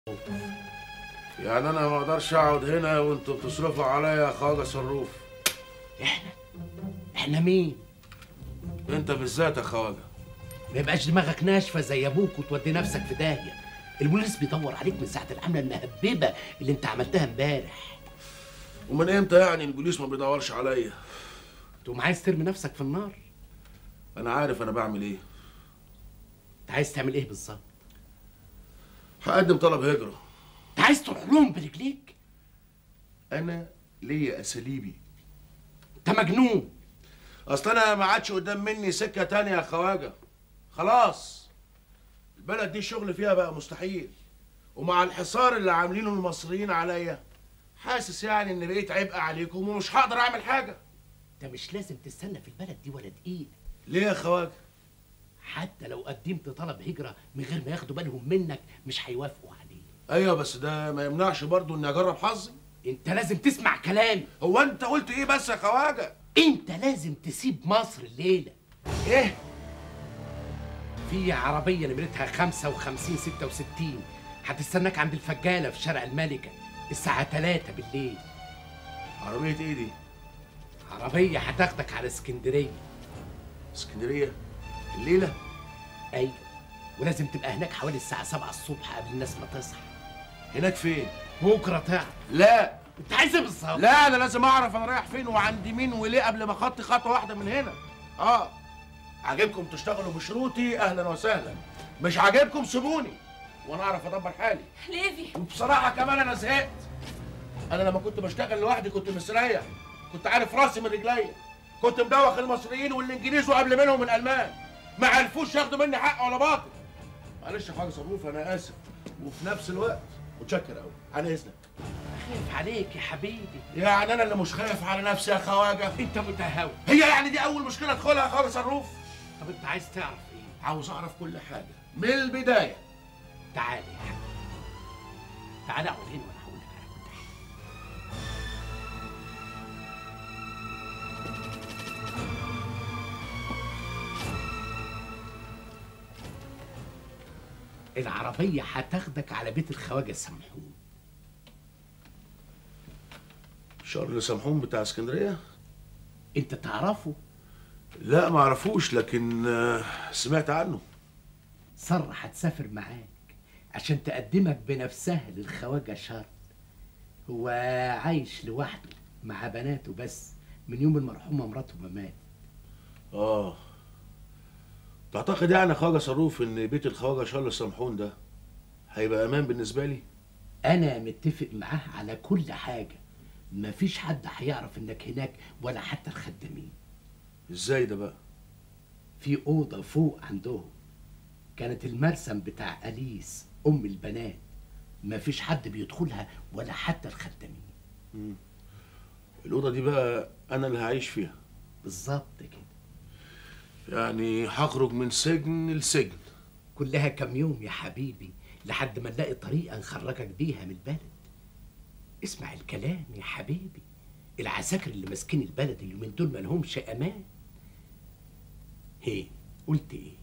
يعني انا ما اقدرش اقعد هنا وانتوا بتصرفوا عليا يا خواجه صروف احنا احنا مين انت بالذات يا خواجه ما يبقاش دماغك ناشفه زي ابوك وتودي نفسك في داهيه البوليس بيدور عليك من ساعه العمله المهببه اللي انت عملتها امبارح ومن امتى يعني البوليس ما بيدورش عليا تقوم عايز ترمي نفسك في النار انا عارف انا بعمل ايه انت عايز تعمل ايه بالظبط هقدم طلب هجره انت عايز تروح لهم برجليك انا ليا اساليبي انت مجنون اصل انا ما عادش قدام مني سكه تانية يا خواجه خلاص البلد دي شغل فيها بقى مستحيل ومع الحصار اللي عاملينه المصريين عليا حاسس يعني ان بقيت عبء عليكم ومش هقدر اعمل حاجه انت مش لازم تستنى في البلد دي ولا دقيقه ليه يا خواجه حتى لو قدمت طلب هجره من غير ما ياخدوا بالهم منك مش هيوافقوا عليه ايوه بس ده ما يمنعش برضو اني اجرب حظي انت لازم تسمع كلامي هو انت قلت ايه بس يا خواجه انت لازم تسيب مصر الليله ايه في عربيه نمرتها 55 66 هتستناك عند الفجاله في شارع الملكه الساعه 3 بالليل عربيه ايه دي عربيه هتاخدك على اسكندريه اسكندريه الليله ايوه ولازم تبقى هناك حوالي الساعه 7 الصبح قبل الناس ما تصحى هناك فين بكره تعرف لا انت عايز ايه بالظبط لا انا لازم اعرف انا رايح فين وعند مين وليه قبل ما اخطي خطوه واحده من هنا اه عاجبكم تشتغلوا بشروطي اهلا وسهلا مش عاجبكم سيبوني وانا اعرف ادبر حالي ليفي وبصراحه كمان انا زهقت انا لما كنت بشتغل لوحدي كنت مستريح كنت عارف راسي من رجليا كنت مدوخ المصريين والانجليز وقبل منهم الالمان ما عرفوش ياخدوا مني حق ولا باطل معلش يا حاج صروف انا اسف وفي نفس الوقت متشكر قوي على اذنك خايف عليك يا حبيبي يعني انا اللي مش خايف على نفسي يا خواجه انت متهاوي هي يعني دي اول مشكله ادخلها يا خواجه صروف طب انت عايز تعرف ايه عاوز اعرف كل حاجه من البدايه تعالى يا حبيبي تعالى اقعد هنا وانا هقول لك على كل حاجه العربية هتاخدك على بيت الخواجة سمحون شارل سمحون بتاع اسكندريه انت تعرفه لا ما اعرفوش لكن آه، سمعت عنه سارة هتسافر معاك عشان تقدمك بنفسها للخواجة شرط هو عايش لوحده مع بناته بس من يوم المرحومة مراته ما مات اه تعتقد يعني يا خواجه صروف ان بيت الخواجه شارل سمحون ده هيبقى امان بالنسبه لي أنا متفق معاه على كل حاجة مفيش حد هيعرف إنك هناك ولا حتى الخدامين ازاي ده بقى في أوضة فوق عندهم كانت المرسم بتاع أليس أم البنات مفيش حد بيدخلها ولا حتى الخدامين الاوضه دي بقى انا اللي هعيش فيها بالظبط كده يعني هخرج من سجن لسجن كلها كام يوم يا حبيبي لحد ما نلاقي طريقة نخرجك بيها من البلد اسمع الكلام يا حبيبي العساكر اللي ماسكين البلد اليومين دول مالهمش امان هي قلت ايه